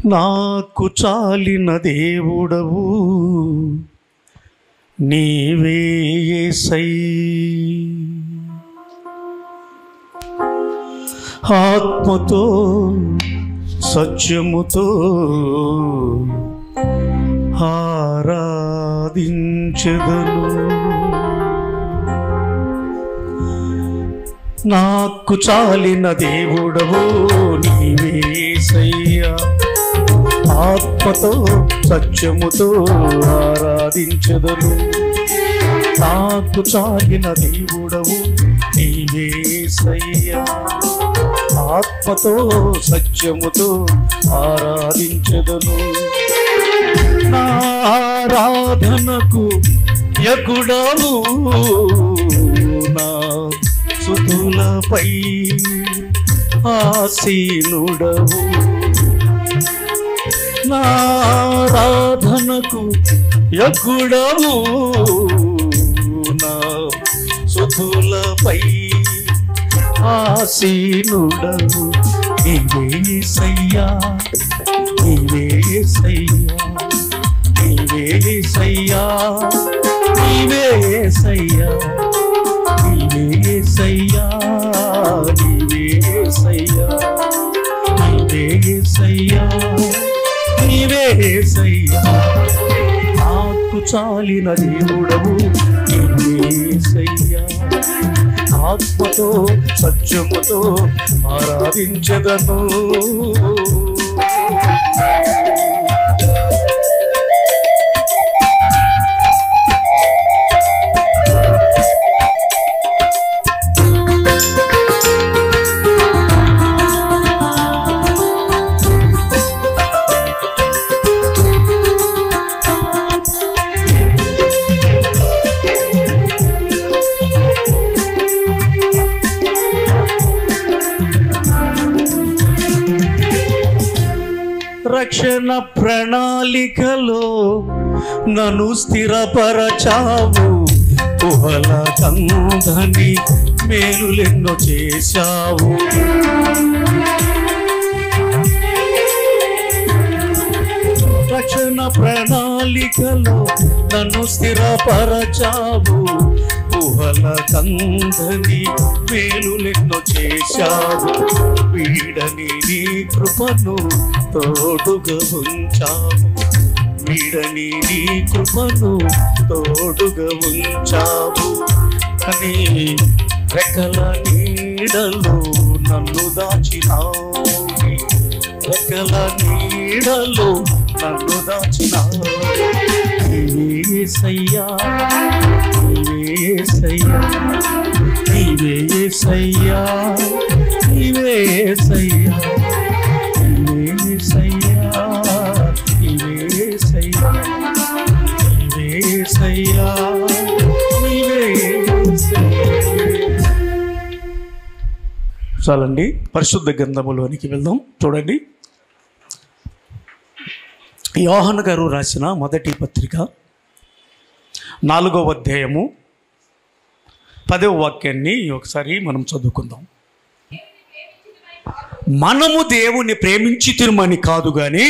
నాకు చాలిన దేవుడవు నీవే యేసై ఆత్మతో సత్యముతో ఆరాధించదను నాకు చాలిన దేవుడవు నీవేసయ్యా ఆత్మతో సత్యముతో ఆరాధించదను నాకు చాలిన దేవుడవు నీవేసయ్యా ఆత్మతో సత్యముతో ఆరాధించదను నా ఆరాధనకు యకుడవు నా సుతులపై ఆసీనుడవు నా ఆరాధనకు యకుడవు నా సుతులపై ఆసీనుడవు నీవే సయ్యా నీవే సయ్యా నీవే సయ్యా నీవే సయ్యా నీవే సయ్యా నీవే సయ్యా నీవే సయ్యా నీవే సయ్యా నాకు చాలిన దేవుడవు నీవే సయ్యా ఆత్మతో సత్యముతో ఆరాధించదను రక్షణ ప్రణాళికలో నన్ను స్థిరపరచావు కుహల కందని మేలులెన్నో చేశావు రక్షణ ప్రణాళికలో నన్ను స్థిరపరచావు కుహల కందని మేలులెన్నో చేశావు వీడని నీ కృపను తోడుగా ఉంచావు వీడని నీ కృపను తోడుగా ఉంచావు అని రెక్కల నీడలో నన్ను దాచినావు రెక్కల నీడలో నన్ను దాచినావు నీవే సయ్యా నీవే సయ్యా నీవే సయ్యా నీవే సయ్యా నీవే సయ్యా నీవే సయ్యా నీవే సయ్యా నీవే సయ్యా చాలండి పరిశుద్ధ గ్రంథములోనికి వెళ్దాం చూడండి యోహన్ గారు రాసిన మొదటి పత్రిక నాలుగవ అధ్యాయము పదవ వాక్యాన్ని ఒకసారి మనం చదువుకుందాం మనము దేవుని ప్రేమించి తిరుమని కాదు కానీ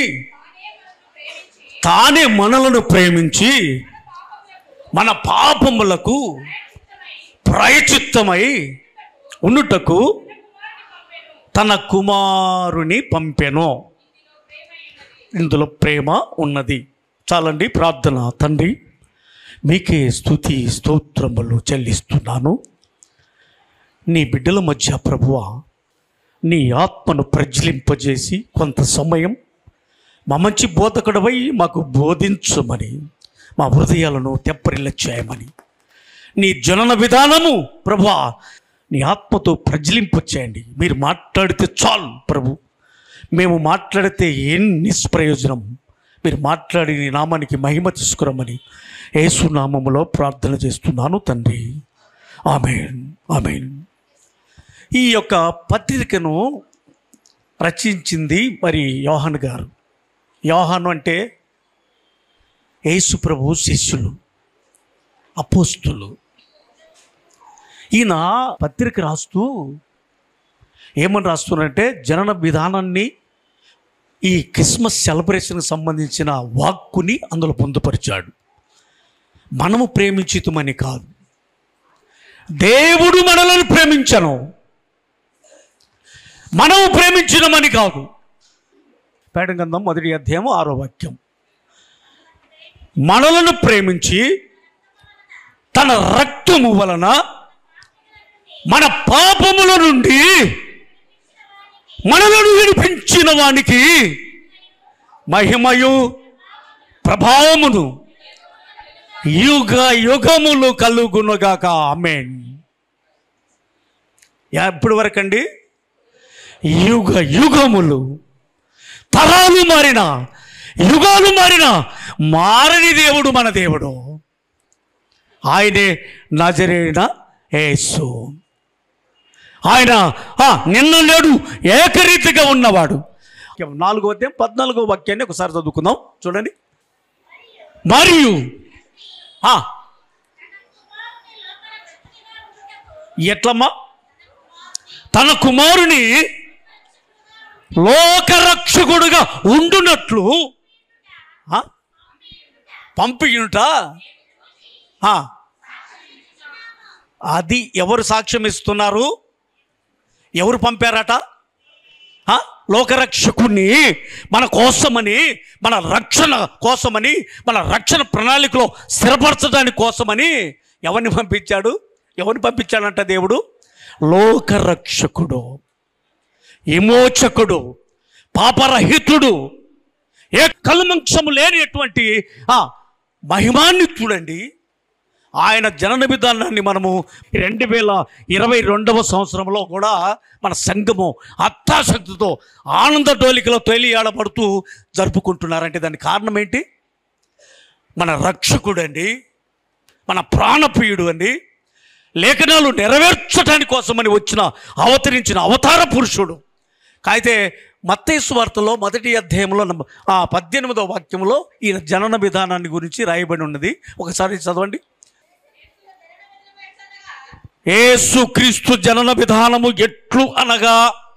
తానే మనలను ప్రేమించి మన పాపములకు ప్రాయచిత్తమై ఉండుటకు తన కుమారుని పంపెను ఇందులో ప్రేమ ఉన్నది చాలండి ప్రార్థన తండ్రి మీకే స్తుతి స్తోత్రములు చెల్లిస్తున్నాను నీ బిడ్డల మధ్య ప్రభువ నీ ఆత్మను ప్రజ్వలింపజేసి కొంత సమయం మా మంచి బోధకుడవై మాకు బోధించమని మా హృదయాలను తెప్పరిల్ల చేయమని నీ జనన విధానము ప్రభువా నీ ఆత్మతో ప్రజ్వలింప చేయండి మీరు మాట్లాడితే చాలు ప్రభు మేము మాట్లాడితే ఏం నిష్ప్రయోజనం మీరు మాట్లాడి నీ నామానికి మహిమ తీసుకురమ్మని యేసునామములో ప్రార్థన చేస్తున్నాను తండ్రి ఆమెన్ ఆమెన్ ఈ యొక్క పత్రికను రచించింది మరి యోహాన్ గారు యోహాను అంటే యేసు ప్రభు శిష్యులు అపోస్తులు ఈయన పత్రిక రాస్తూ ఏమని రాస్తున్నారంటే జనన విధానాన్ని ఈ క్రిస్మస్ సెలబ్రేషన్కి సంబంధించిన వాక్కుని అందులో పొందుపరిచాడు మనము ప్రేమించితమని కాదు దేవుడు మనలను ప్రేమించను మనము ప్రేమించినమని కాదు పేడంగంధం మొదటి అధ్యాయం ఆరో వాక్యం మనలను ప్రేమించి తన రక్తము వలన మన పాపముల నుండి మనలను విడిపించిన వానికి మహిమయు ప్రభావమును యుగ యుగములు కలుగునుగాక ఆమెన్ ఎప్పటి వరకండి యుగ యుగములు తరాలు మారిన యుగాలు మారిన మారని దేవుడు మన దేవుడు ఆయనే నజరేన యేసు ఆయన ఆ, నిన్న లేడు ఏకరీతిగా ఉన్నవాడు నాలుగో అధ్యాయం పద్నాలుగో వాక్యాన్ని ఒకసారి చదువుకుందాం చూడండి మరియు ఆ, ఎట్లమ్మా తన కుమారుని లోకరక్షకుడుగా ఉండునట్లు ఆ? పంపియుట ఆ. అది ఎవరు సాక్ష్యం ఇస్తున్నారు ఎవరు పంపారట ఆ? లోకరక్షకుణ్ణి మన కోసమని మన రక్షణ కోసమని మన రక్షణ ప్రణాళికలో స్థిరపరచడానికి కోసమని ఎవరిని పంపించాడు ఎవరిని పంపించాడంట దేవుడు లోకరక్షకుడు విమోచకుడు పాపరహితుడు ఏ కల్మంక్షము లేనటువంటి ఆ మహిమాన్ని చూడండి ఆయన జనన విధానాన్ని మనము రెండు వేల ఇరవై రెండవ సంవత్సరంలో కూడా మన సంఘము అత్తాశక్తితో ఆనంద డోలికలో తేలియాడబడుతూ జరుపుకుంటున్నారంటే దానికి కారణం ఏంటి మన రక్షకుడండి మన ప్రాణప్రియుడు అండి లేఖనాలు నెరవేర్చడానికి కోసమని వచ్చిన అవతరించిన అవతార పురుషుడు అయితే మత్తేసు వార్తలో మొదటి అధ్యాయంలో నంబ- ఆ పద్దెనిమిదవ వాక్యంలో ఈయన జనన విధానాన్ని గురించి రాయబడి ఉన్నది ఒకసారి చదవండి యేసుక్రీస్తు జనన విధానము ఎట్లు అనగా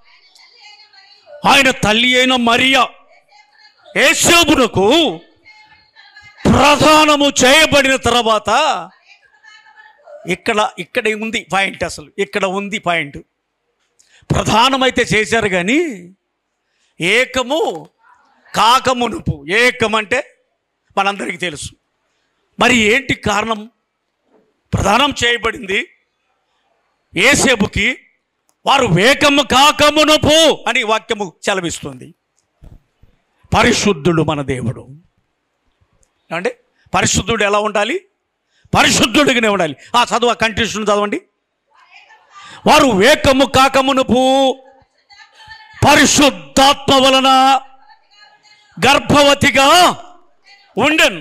ఆయన తల్లి అయిన మరియ యేసేబునకు ప్రధానము చేయబడిన తర్వాత ఇక్కడ ఇక్కడ ఉంది పాయింట్ అసలు ఇక్కడ ఉంది పాయింట్ ప్రధానమైతే చేశారు కానీ ఏకము కాకమునుపు ఏకం అంటే మనందరికీ తెలుసు మరి ఏంటి కారణం ప్రధానం చేయబడింది ఏసేపుకి వారు వేకము కాకమునుపు అని వాక్యము సెలవిస్తుంది పరిశుద్ధుడు మన దేవుడు అంటే పరిశుద్ధుడు ఎలా ఉండాలి పరిశుద్ధుడిగానే ఉండాలి ఆ చదువు ఆ కంటిన్యూషన్ చదవండి వారు వేకము కాకమునుపు పరిశుద్ధాత్మ వలన గర్భవతిగా ఉండెను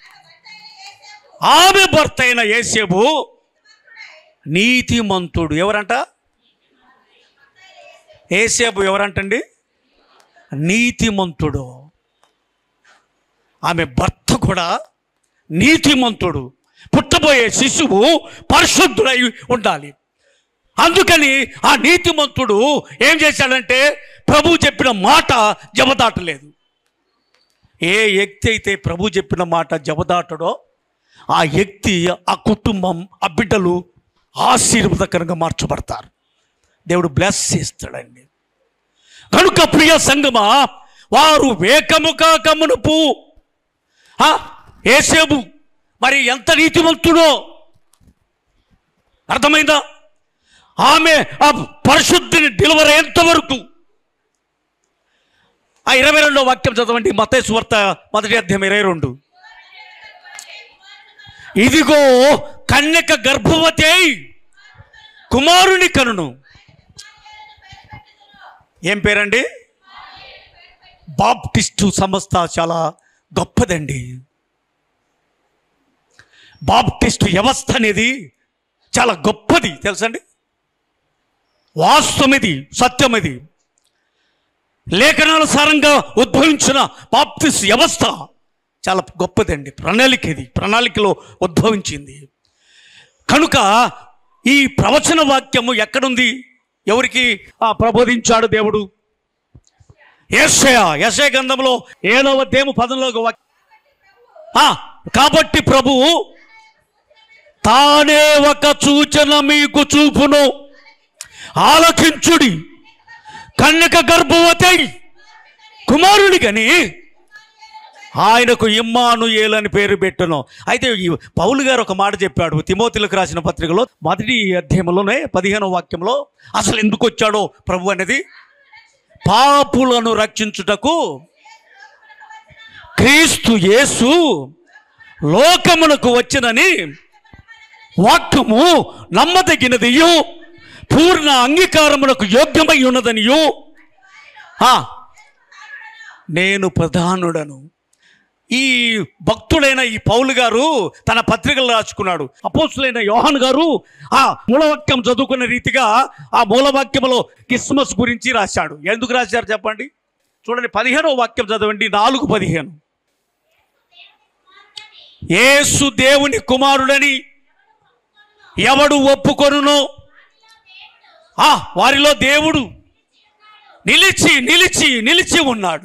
ఆమె భర్త అయిన ఏసేబు నీతిమంతుడు ఎవరంట ఏసేబు ఎవరంటండి నీతిమంతుడు ఆమె భర్త కూడా నీతిమంతుడు పుట్టబోయే శిశువు పరిశుద్ధుడై ఉండాలి అందుకని ఆ నీతిమంతుడు ఏం చేశాడంటే ప్రభు చెప్పిన మాట జబదాటలేదు ఏ వ్యక్తి అయితే ప్రభు చెప్పిన మాట జబదాటడో ఆ వ్యక్తి ఆ కుటుంబం ఆ బిడ్డలు ఆశీర్వాదకరంగా మార్చబడతారు దేవుడు బ్లెస్ చేస్తాడండి కనుక ప్రియ సంగమా వారు వేకము కాకమునుపు ఆ, ఏసేబు మరి ఎంత నీతిమంతుడో అర్థమైందా ఆమె ఆ పరిశుద్ధిని డెలివరీ ఎంతవరకు ఆ ఇరవై రెండో వాక్యం చదవండి మతేసు వార్త మొదటి అధ్యాయం ఇరవై రెండు ఇదిగో కన్యక గర్భవతి అయి కుమారుని కనును ఏం పేరండి బాప్టిస్టు సంస్థ చాలా గొప్పదండి బాప్టిస్టు వ్యవస్థ అనేది చాలా గొప్పది తెలుసండి వాస్తవం ఇది సత్యం ఇది లేఖనానుసారంగా ఉద్భవించిన బాప్టిస్ట్ వ్యవస్థ చాలా గొప్పదండి ప్రణాళిక ఇది ప్రణాళికలో ఉద్భవించింది కనుక ఈ ప్రవచన వాక్యము ఎక్కడుంది ఎవరికి ఆ ప్రబోధించాడు దేవుడు యెషయ యెషయ గ్రంథంలో ఏడవ దేము పదంలో ఒక వాక్యం. ఆ, కాబట్టి ప్రభువు తానే ఒక సూచన మీకు చూపును ఆలకించుడి కన్యక గర్భవతి కుమారుని కని ఆయనకు ఇమ్మాను ఏలని పేరు పెట్టును అయితే ఈ పౌలు గారు ఒక మాట చెప్పాడు తిమోతిలకు రాసిన పత్రికలో మొదటి అధ్యాయంలోనే పదిహేనో వాక్యంలో అసలు ఎందుకు వచ్చాడో ప్రభు అనేది పాపులను రక్షించుటకు క్రీస్తు యేసు లోకమునకు వచ్చినని వాక్యము నమ్మదగినదియు పూర్ణ అంగీకారమునకు యోగ్యమై ఉన్నదనియు ఆ, నేను ప్రధానుడను ఈ భక్తుడైన ఈ పౌలు గారు తన పత్రికలు రాసుకున్నాడు అపోస్తులైన యోహాన్ గారు ఆ మూలవాక్యం చదువుకున్న రీతిగా ఆ మూలవాక్యంలో క్రిస్మస్ గురించి రాశాడు ఎందుకు రాశారు చెప్పండి చూడండి పదిహేనో వాక్యం చదవండి నాలుగు పదిహేను యేసు దేవుని కుమారుడని ఎవడు ఒప్పుకొనునో ఆ వారిలో దేవుడు నిలిచి నిలిచి నిలిచి ఉన్నాడు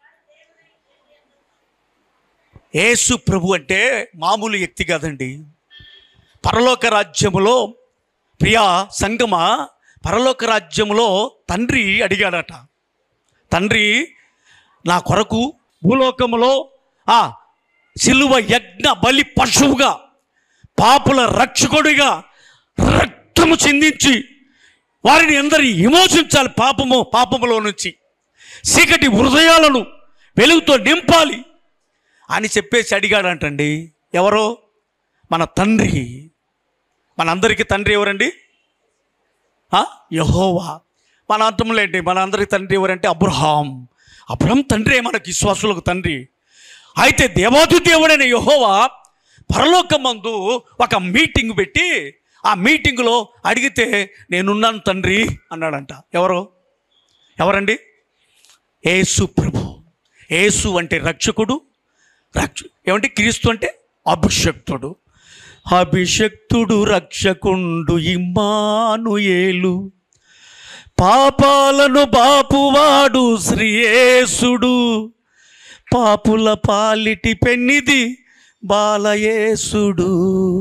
యేసు ప్రభు అంటే మామూలు వ్యక్తి కాదండి పరలోక రాజ్యములో ప్రియా సంగమ పరలోక రాజ్యములో తండ్రి అడిగాడట తండ్రి నా కొరకు భూలోకములో ఆ సిలువ యజ్ఞ బలి పశువుగా పాపుల రక్షకుడిగా రక్తము చిందించి వారిని అందరి విమోచించాలి పాపము పాపములో నుంచి చీకటి హృదయాలను వెలుగుతో నింపాలి అని చెప్పేసి అడిగాడంటండి ఎవరో మన తండ్రి మనందరికీ తండ్రి ఎవరండి ఆ? యెహోవా మన అంతంలో ఏంటి మన అందరికి తండ్రి ఎవరంటే అబ్రహాం అబ్రహాం తండ్రి మనకి విశ్వాసులకు తండ్రి అయితే దేవాది దేవుడైన యెహోవా పరలోకమందు ఒక మీటింగ్ పెట్టి ఆ మీటింగ్లో అడిగితే నేనున్నాను తండ్రి అన్నాడంట ఎవరు ఎవరండి యేసు ప్రభు యేసు అంటే రక్షకుడు రక్ష ఏమంటే క్రీస్తు అంటే అభిషక్తుడు అభిషక్తుడు రక్షకుండు ఇమ్మానుయేలు పాపాలను బాపువాడు శ్రీయేసుడు పాపుల పాలిటి పెన్నిది బాలయేసుడు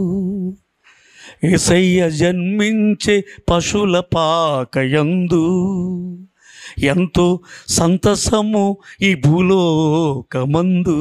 ఏసయ్య జన్మించే పశుల పాకయందు ఎంతో సంతసము ఈ భూలోకమందు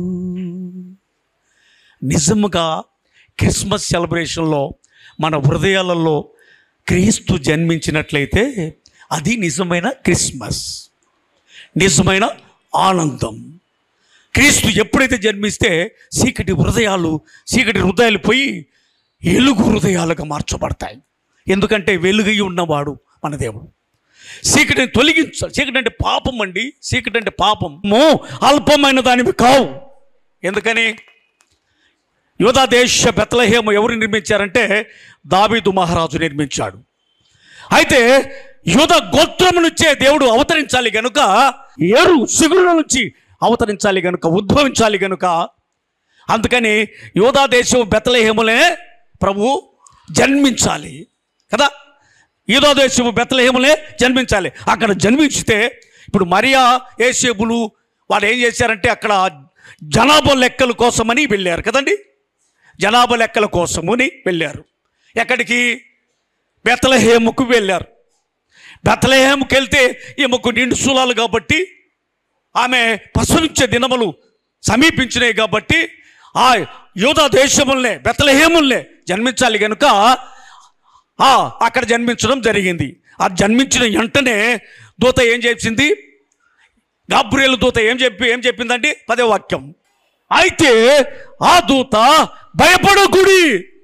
నిజముగా క్రిస్మస్ సెలబ్రేషన్లో మన హృదయాలలో క్రీస్తు జన్మించినట్లయితే అది నిజమైన క్రిస్మస్ నిజమైన ఆనందం క్రీస్తు ఎప్పుడైతే జన్మిస్తే చీకటి హృదయాలు చీకటి హృదయాలు పోయి ఎలుగు హృదయాలుగా మార్చబడతాయి ఎందుకంటే వెలుగై ఉన్నవాడు మన దేవుడు చీకటిని తొలగించాలి చీకటి అంటే పాపం అండి చీకటి అంటే పాపము అల్పమైన దానివి కావు ఎందుకని యోధా దేశ బెత్లహేము ఎవరు నిర్మించారంటే దావీదు మహారాజు నిర్మించాడు అయితే యోధ గోత్రం నుంచే దేవుడు అవతరించాలి గనుక ఏరు సిగుల నుంచి అవతరించాలి గనుక ఉద్భవించాలి గనుక అందుకని యోధా దేశం బెత్తలహేములే ప్రభు జన్మించాలి కదా యోధా దేశము బెత్తలహేములే జన్మించాలి అక్కడ జన్మించితే ఇప్పుడు మరియా ఏసేబులు వాళ్ళు ఏం చేశారంటే అక్కడ జనాభా లెక్కల కోసమని వెళ్ళారు కదండి జనాభా లెక్కల కోసమని వెళ్ళారు ఎక్కడికి బెత్తలహేముకు వెళ్ళారు బెత్తలహేముకి వెళ్తే ఈమెకు నిండు శూలాలు కాబట్టి ఆమె ప్రసవించే దినములు సమీపించినాయి కాబట్టి ఆ యోధా దేశముల్నే బెత్తలహేముల్నే జన్మించాలి కనుక ఆ అక్కడ జన్మించడం జరిగింది ఆ జన్మించిన వెంటనే దూత ఏం చేసింది గాబ్రియలు దూత ఏం చెప్పి ఏం చెప్పిందండి పదే వాక్యం అయితే ఆ దూత భయపడకుడి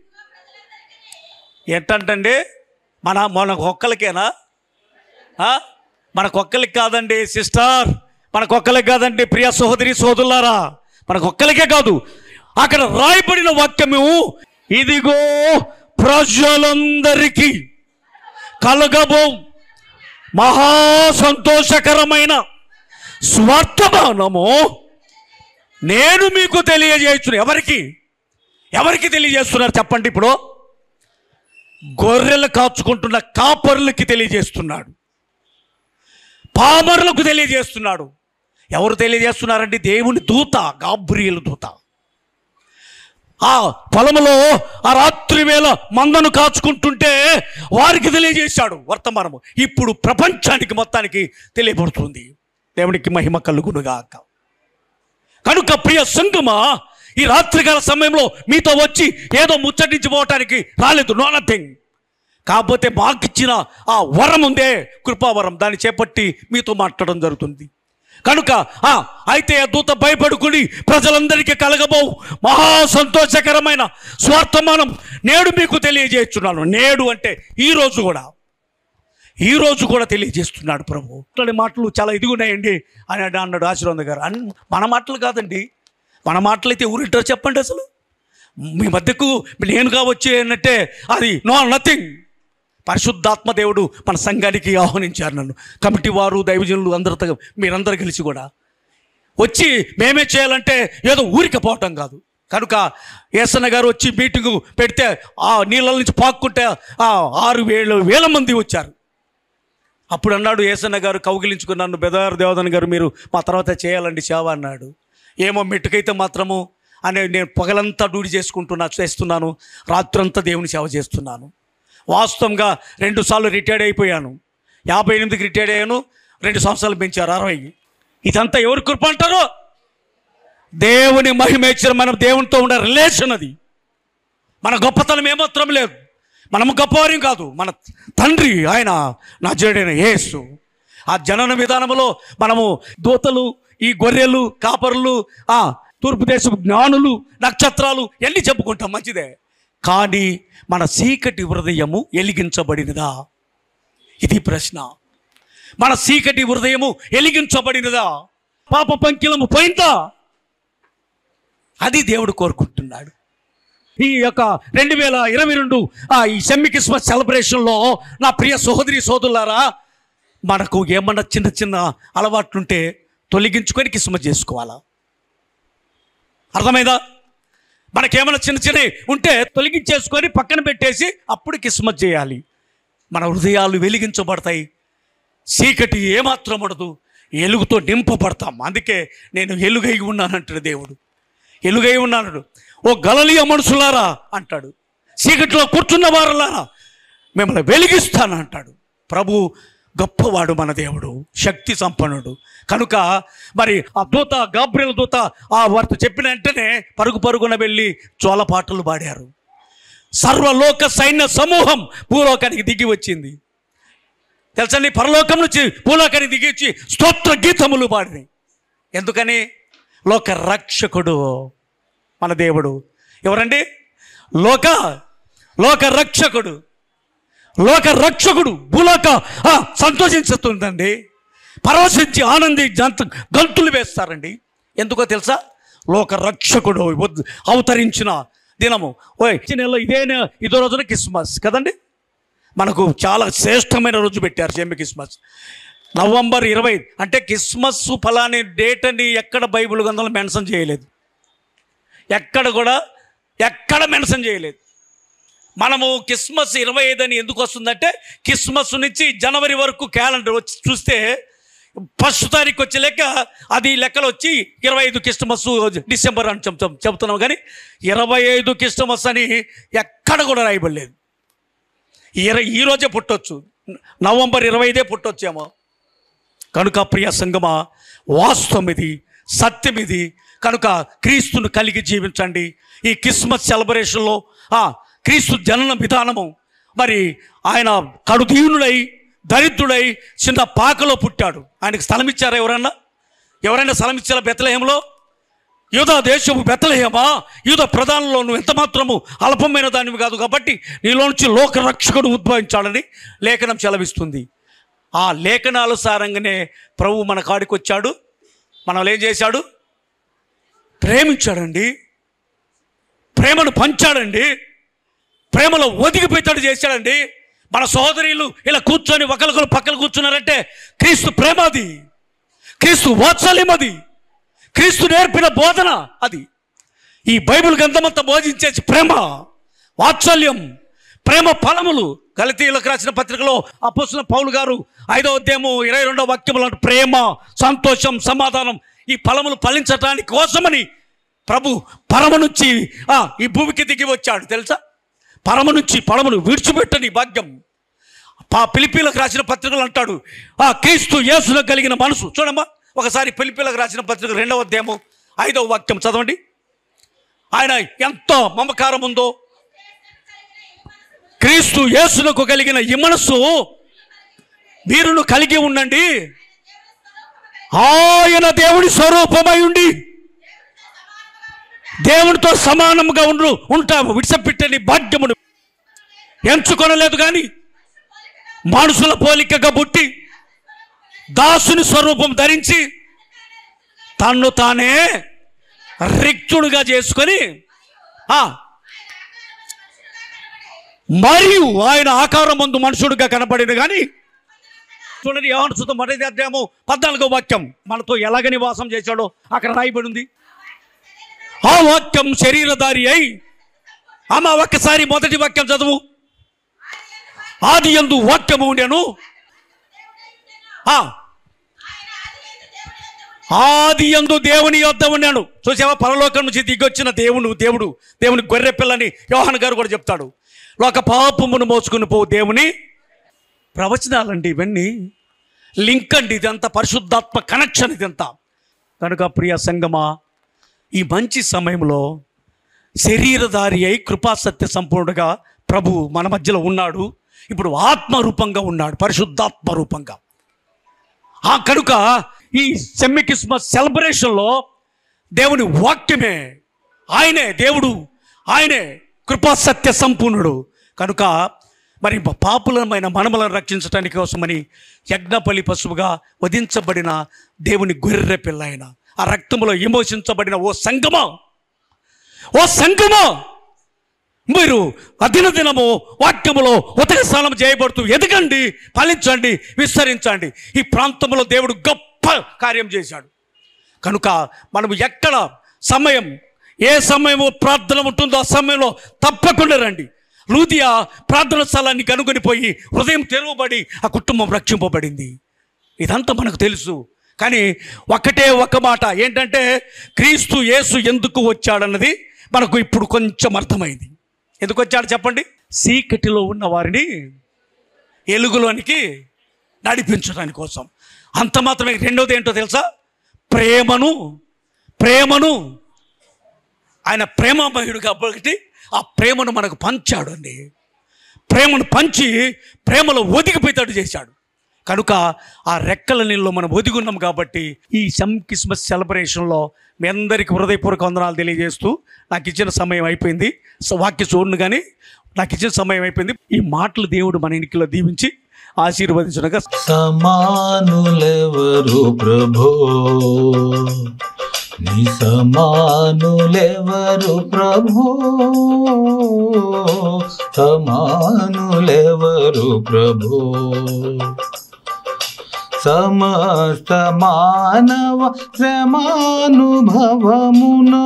ఏంటంటే మన మన ఒక్కలకేనా ఆ? మనకొక్కలికి కాదండి సిస్టర్ మనకొక్కలికి కాదండి ప్రియ సహోదరి సోదరులారా మనకొక్కలికే కాదు అక్కడ రాయబడిన వాక్యము ఇదిగో ప్రజలందరికీ కలగబో మహా సంతోషకరమైన స్వర్తమానము నేను మీకు తెలియజేస్తున్నాను ఎవరికి ఎవరికి తెలియజేస్తున్నారు చెప్పండి ఇప్పుడు గొర్రెలు కాచుకుంటున్న కాపరులకి తెలియజేస్తున్నాడు పామరులకు తెలియజేస్తున్నాడు ఎవరు తెలియజేస్తున్నారండి దేవుని దూత గాబ్రియలు దూత ఆ పొలంలో ఆ రాత్రి వేళ మందను కాచుకుంటుంటే వారికి తెలియజేశాడు వర్తమానము ఇప్పుడు ప్రపంచానికి మొత్తానికి తెలియబడుతుంది దేవునికి మహిమ కలుగునుగాక కనుక ప్రియ సంగమా ఈ రాత్రికాల సమయంలో మీతో వచ్చి ఏదో ముచ్చటించిపోవటానికి రాలేదు నో నథింగ్ కాకపోతే మాకిచ్చిన ఆ వరం ఉందే కృపావరం దాన్ని చేపట్టి మీతో మాట్లాడడం జరుగుతుంది కనుక ఆ అయితే ఆ దూత భయపడుకుని ప్రజలందరికీ కలగబో మహా సంతోషకరమైన స్వార్థమానం నేడు మీకు తెలియజేస్తున్నాను నేడు అంటే ఈ రోజు కూడా ఈ రోజు కూడా తెలియజేస్తున్నాడు ప్రభు ఇట్లాంటి మాటలు చాలా ఇదిగున్నాయండి అని అన్నాడు ఆశీర్వాద గారు అన్ మన మాటలు కాదండి మన మాటలు అయితే ఊరింటారు చెప్పండి అసలు మీ మధ్యకు నేనుగా వచ్చి అన్నట్టే అది నో నథింగ్ పరిశుద్ధాత్మ దేవుడు మన సంఘానికి ఆహ్వానించారు నన్ను కమిటీ వారు దైవజనులు అందరితో మీరందరూ కలిసి కూడా వచ్చి మేమే చేయాలంటే ఏదో ఊరికి పోవటం కాదు కనుక ఏసన్న గారు వచ్చి మీటింగ్ పెడితే ఆ నీళ్ళ నుంచి పాక్కుంటే ఆ ఆరు వేల వేల మంది వచ్చారు అప్పుడు అన్నాడు ఏసన్న గారు కౌగిలించుకుని నన్ను బెదారు దేవదన్ గారు మీరు మా తర్వాత చేయాలండి సేవ అన్నాడు ఏమో మెట్టుకైతే మాత్రము అనే నేను పగలంతా డ్యూటీ చేసుకుంటున్నా చేస్తున్నాను రాత్రంతా దేవుని సేవ చేస్తున్నాను వాస్తవంగా రెండు సార్లు రిటైర్డ్ అయిపోయాను యాభై ఎనిమిదికి రిటైర్డ్ అయ్యాను రెండు సంవత్సరాలు పెంచారు అరవై ఇదంతా ఎవరు కృప అంటారు దేవుని మహిమేచ్చిన మనం దేవునితో ఉన్న రిలేషన్ అది మన గొప్పతనం ఏమాత్రం లేదు మనము గొప్పవారం కాదు మన తండ్రి ఆయన నా జడైన యేసు ఆ జనన విధానంలో మనము దూతలు ఈ గొర్రెలు కాపరులు ఆ తూర్పు దేశపు జ్ఞానులు నక్షత్రాలు ఎన్ని చెప్పుకుంటాం మంచిదే కానీ మన చీకటి హృదయము ఎలిగించబడినదా ఇది ప్రశ్న మన చీకటి హృదయము ఎలిగించబడినదా పాప పంకిలము పోయిందా అది దేవుడు కోరుకుంటున్నాడు ఈ యొక్క రెండు వేల ఇరవై రెండు ఆ ఈ సెమ్మి క్రిస్మస్ సెలబ్రేషన్లో నా ప్రియ సహోదరి సోదరులారా మనకు ఏమన్నా చిన్న చిన్న అలవాట్లుంటే తొలగించుకొని క్రిస్మస్ చేసుకోవాలా అర్థమైందా మనకేమైనా చిన్న చిన్న ఉంటే తొలగించేసుకొని పక్కన పెట్టేసి అప్పుడు క్రిస్మస్ చేయాలి మన హృదయాలు వెలిగించబడతాయి చీకటి ఏమాత్రం ఉండదు ఎలుగుతో నింపబడతాం అందుకే నేను ఎలుగై ఉన్నానంటాడు దేవుడు ఎలుగై ఉన్నాడు ఓ గలలియ మనుషులారా అంటాడు చీకటిలో కూర్చున్న వారులారా మిమ్మల్ని వెలిగిస్తాను అంటాడు ప్రభు గొప్పవాడు మన దేవుడు శక్తి సంపన్నుడు కనుక మరి ఆ దూత గాబ్రియల దూత ఆ వారితో చెప్పిన వెంటనే పరుగు పరుగున వెళ్ళి చోళ పాటలు పాడారు సర్వలోక సైన్య సమూహం భూలోకానికి దిగి వచ్చింది తెలుసండి పరలోకం నుంచి భూలోకానికి దిగి వచ్చి స్తోత్ర గీతములు పాడినాయి ఎందుకని లోక రక్షకుడు మన దేవుడు ఎవరండి లోక లోక రక్షకుడు లోక రక్షకుడు భూలోక ఆ, సంతోషించుతుందండి పరవశించి ఆనంది జంత గంతులు వేస్తారండి ఎందుకో తెలుసా లోక రక్షకుడు ఉద్- అవతరించిన దినము ఓయ్ ఈ నెలలో ఇదే నె- ఇదో రోజున క్రిస్మస్ కదండి మనకు చాలా శ్రేష్టమైన రోజు పెట్టారు జెమ్మి క్రిస్మస్ నవంబర్ ఇరవై అంటే క్రిస్మస్ ఫలాని డేట్ అని ఎక్కడ బైబిల్ గ్రంథంలో మెన్షన్ చేయలేదు ఎక్కడ కూడా ఎక్కడ మెన్షన్ చేయలేదు మనము క్రిస్మస్ ఇరవై ఐదు అని ఎందుకు వస్తుందంటే క్రిస్మస్ నుంచి జనవరి వరకు క్యాలెండర్ వచ్చి చూస్తే ఫస్ట్ తారీఖు వచ్చే లెక్క అది లెక్కలు వచ్చి ఇరవై ఐదు క్రిస్మస్ డిసెంబర్ అని చెప్తాం చెప్తున్నాం కానీ ఇరవై ఐదు క్రిస్మస్ అని ఎక్కడ కూడా రాయబడలేదు ఇర ఈ రోజే పుట్టొచ్చు నవంబర్ ఇరవై ఐదే పుట్టొచ్చేమో కనుక ప్రియ సంగమా వాస్తవం ఇది సత్యం ఇది కనుక క్రీస్తును కలిగి జీవించండి ఈ క్రిస్మస్ సెలబ్రేషన్లో ఆ క్రీస్తు జనన విధానము మరి ఆయన కడుదీనుడై దరిద్రుడై చిన్న పాకలో పుట్టాడు ఆయనకి స్థలం ఇచ్చారా ఎవరన్నా ఎవరైనా స్థలం ఇచ్చారా బెత్తలహేమలో యూదా దేశము బెత్తలహేమా యూద ప్రధానంలో నువ్వు ఎంత మాత్రము అల్పమైన దానివి కాదు కాబట్టి నీలో నుంచి లోక రక్షకుడు ఉద్భవించాడని లేఖనం సెలవిస్తుంది ఆ లేఖనానుసారంగానే ప్రభు మన కాడికి వచ్చాడు మనం ఏం చేశాడు ప్రేమించాడండి ప్రేమను పంచాడండి ప్రేమలో ఒదిగిపోతాడు చేశాడండి మన సోదరులు ఇలా కూర్చొని ఒకరికొకరు పక్కన కూర్చున్నారంటే క్రీస్తు ప్రేమ అది క్రీస్తు వాత్సల్యం అది క్రీస్తు నేర్పిన బోధన అది ఈ బైబిల్ గ్రంథమంతా బోధించేసి ప్రేమ వాత్సల్యం ప్రేమ ఫలములు గలతీయులకు రాసిన పత్రికలో అపోసిన పౌలు గారు ఐదో అధ్యాయము ఇరవై రెండో వాక్యములు ప్రేమ సంతోషం సమాధానం ఈ ఫలములు ఫలించటానికి కోసమని ప్రభు పరమ నుంచి ఆ, ఈ భూమికి దిగి వచ్చాడు తెలుసా పరమ నుంచి పరమును విడిచిపెట్టని భాగ్యం పా పిలిపిలకు రాసిన పత్రికలు అంటాడు ఆ క్రీస్తు యేసులో కలిగిన మనసు చూడమ్మా ఒకసారి పిలిపిలకు రాసిన పత్రిక రెండవ అధ్యాయము ఐదవ వాక్యం చదవండి ఆయన ఎంతో మమకారం ఉందో క్రీస్తు యేసులకు కలిగిన ఈ మనస్సు మీరును కలిగి ఉండండి ఆయన దేవుని స్వరూపమై ఉండి దేవునితో సమానంగా ఉండు ఉంటాము విడిసపెట్టని భాగ్యమును ఎంచుకొనలేదు కానీ మనుషుల పోలికగా పుట్టి దాసుని స్వరూపం ధరించి తన్ను తానే రిక్తుడుగా చేసుకొని ఆ, మరియు ఆయన ఆకారం ముందు మనుషుడిగా కనపడింది కానీ చూడండి యోహాను సుత మొదటి అధ్యాయము పద్నాలుగో వాక్యం మనతో ఎలాగ నివాసం చేశాడో అక్కడ రాయబడి ఉంది ఆ వాక్యం శరీరధారి అయి అమ్మ ఒక్కసారి మొదటి వాక్యం చదువు ఆది ఎందు వాక్యము ఉండెను ఆ, ఆది ఎందు దేవుని యొద్ద ఉన్నాడు చూసావా పరలోకం నుంచి దిగొచ్చిన దేవుడు దేవుడు దేవుని గొర్రె పిల్లని యోహాన్ గారు కూడా చెప్తాడు లోక పాపమును మోసుకుని పో దేవుని ప్రవచనాలండి ఇవన్నీ లింక్ అండి ఇదంతా పరిశుద్ధాత్మ కనెక్షన్ ఇదంతా కనుక ప్రియ సంగమా ఈ మంచి సమయంలో శరీరధారి అయి కృపా సత్య సంపూర్ణగా ప్రభు మన మధ్యలో ఉన్నాడు ఇప్పుడు ఆత్మ రూపంగా ఉన్నాడు పరిశుద్ధాత్మ రూపంగా ఆ కనుక ఈ సెమ్మి క్రిస్మస్ సెలబ్రేషన్లో దేవుని వాక్యమే ఆయనే దేవుడు ఆయనే కృపా సత్య సంపూర్ణుడు కనుక మరి పాపులమైన మనమలను రక్షించడానికి కోసమని యజ్ఞపల్లి పశువుగా వధించబడిన దేవుని గొర్రె పిల్ల ఆయన ఆ రక్తంలో విమోచించబడిన ఓ సంగమా ఓ సంగమా మీరు అదినదినము వాక్యములో ఉతక స్నానం చేయబడుతూ ఎదగండి ఫలించండి విస్తరించండి ఈ ప్రాంతంలో దేవుడు గొప్ప కార్యం చేశాడు కనుక మనం ఎక్కడ సమయం ఏ సమయము ప్రార్థన ఉంటుందో ఆ సమయంలో తప్పకుండా రండి లూదియా ప్రార్థన స్థలాన్ని కనుగొని పోయి హృదయం తెరవబడి ఆ కుటుంబం రక్షింపబడింది ఇదంతా మనకు తెలుసు కానీ ఒకటే ఒక మాట ఏంటంటే క్రీస్తు యేసు ఎందుకు వచ్చాడన్నది మనకు ఇప్పుడు కొంచెం అర్థమైంది ఎందుకు వచ్చాడు చెప్పండి సీకటిలో ఉన్న వారిని ఎలుగులోనికి నడిపించడానికి కోసం అంత మాత్రమే రెండోది ఏంటో తెలుసా ప్రేమను ప్రేమను ఆయన ప్రేమమయుడు కాబట్టి ఆ ప్రేమను మనకు పంచాడు అండి ప్రేమను పంచి ప్రేమలో ఒదిగిపోయేటట్టు చేశాడు కనుక ఆ రెక్కల నీళ్ళలో మనం ఒదిగున్నాం కాబట్టి ఈ సమ్ క్రిస్మస్ సెలబ్రేషన్లో మీ అందరికీ హృదయపూర్వక వందనాలు తెలియజేస్తూ నాకు ఇచ్చిన సమయం అయిపోయింది సో వాక్య చూడండి కానీ నాకు ఇచ్చిన సమయం అయిపోయింది ఈ మాటలు దేవుడు మన ఇంటిలో దీవించి ఆశీర్వదించడగా సమానులెవరు ప్రభో నీ సమానులెవరు ప్రభో సమానులెవరు ప్రభో సమస్త మానవ శ్రమానుభవమునా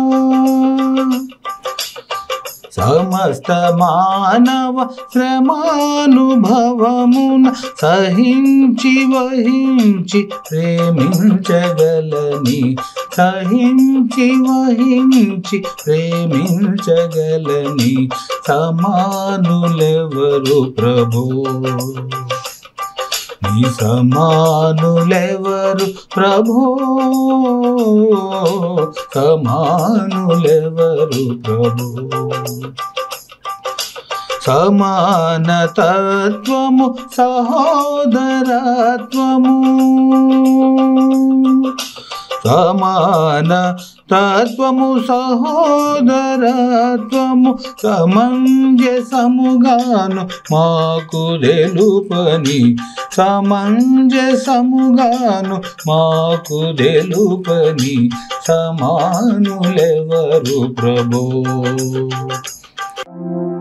సమస్త మానవ శ్రమానుభవమున సహించి వహించి ప్రేమించగలని సహించి వహించి ప్రేమించగలని సమానులెవరు ప్రభో నీ సమానులెవరు ప్రభో సమానులెవరు ప్రభో సమానతత్వము సహోదరత్వము సమాన తత్వము సహోదరత్వము సమంజసముగాను మాకు తెలుపని సమంజసముగాను మాకు తెలుపని సమానులెవరు ప్రభో